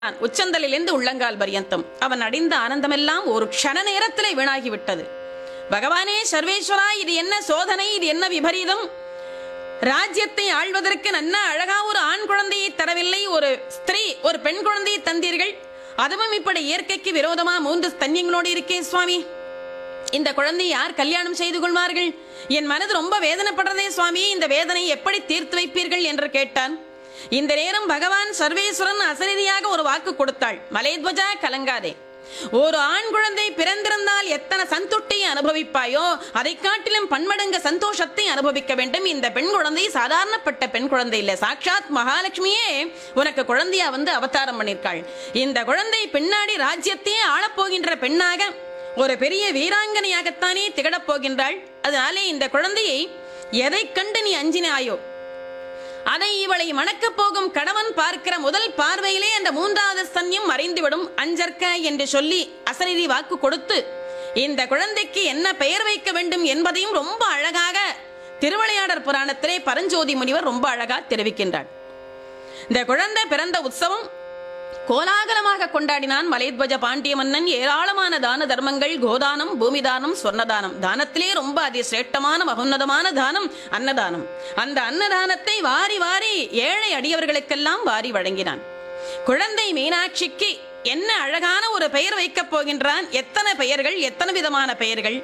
உச்சந்தலிலிருந்து உள்ளங்கால் பரியந்தம் அவன் அடைந்த ஆனந்தமெல்லாம் ஒரு க்ஷண நேரத்திலே வீணாகிவிட்டது பகவானே சர்வேஸ்வரா இது என்ன சோதனை இது என்ன விபரீதம் ராஜ்யத்தை ஆள்வதற்கு நன்ன அழகா ஒரு ஆண் குழந்தையை தரவில்லை ஒரு ஸ்திரீ ஒரு பெண் குழந்தையை தந்தீர்கள் அதுவும் இப்படி இயற்கைக்கு விரோதமா மூன்று ஸ்தன்யங்களோடு இருக்கே சுவாமி இந்த குழந்தை யார் கல்யாணம் செய்து கொள்வார்கள் என் மனது ரொம்ப வேதனைப்படுறதே சுவாமி இந்த வேதனை எப்படி தீர்த்து வைப்பீர்கள் என்று கேட்டான் இந்த நேரம் பகவான் சர்வேஸ்வரன் அசரீரியாக ஒரு வாக்கு கொடுத்தாள் மலைத்வஜா கலங்காதே ஒரு ஆண் குழந்தை பிறந்திருந்தால் எத்தனை சந்துட்டியை அனுபவிப்பாயோ அதை காட்டிலும் பன்மடங்கு சந்தோஷத்தை அனுபவிக்க வேண்டும் இந்த பெண் குழந்தை சாதாரணப்பட்ட பெண் குழந்தை இல்ல சாட்சாத் மகாலட்சுமியே உனக்கு குழந்தையா வந்து அவதாரம் பண்ணிருக்காள் இந்த குழந்தை பின்னாடி ராஜ்யத்தையே ஆளப்போகின்ற பெண்ணாக ஒரு பெரிய வீராங்கனையாகத்தானே திகழப் போகின்றாள் அதனாலே இந்த குழந்தையை எதை கண்டு நீ அஞ்சினாயோ அதை இவளை மணக்கப் போகும் கணவன் பார்க்கிற முதல் பார்வையிலே அந்த மூன்றாவது ஸ்தன்யம் மறைந்துவிடும் அஞ்சற்க என்று சொல்லி அசரீரி வாக்கு கொடுத்து இந்த குழந்தைக்கு என்ன பெயர் வைக்க வேண்டும் என்பதையும் ரொம்ப அழகாக திருவிளையாடற் புராணத்திலே பரஞ்சோதி முனிவர் ரொம்ப அழகா தெரிவிக்கின்றார் இந்த குழந்தை பிறந்த உற்சவம் கோலாகலமாக கொண்டாடினான் மலைத்வஜ பாண்டிய மன்னன் ஏராளமான தான தர்மங்கள் கோதானம் பூமிதானம் சொர்ணதானம் தானத்திலே ரொம்ப அதி சிரேஷ்டமான மகோன்னதமான தானம் அன்னதானம் அந்த அன்னதானத்தை வாரி வாரி ஏழை அடியவர்களுக்கெல்லாம் வாரி வழங்கினான் குழந்தை மீனாட்சிக்கு என்ன அழகான ஒரு பெயர் வைக்கப் போகின்றான் எத்தனை பெயர்கள் எத்தனை விதமான பெயர்கள்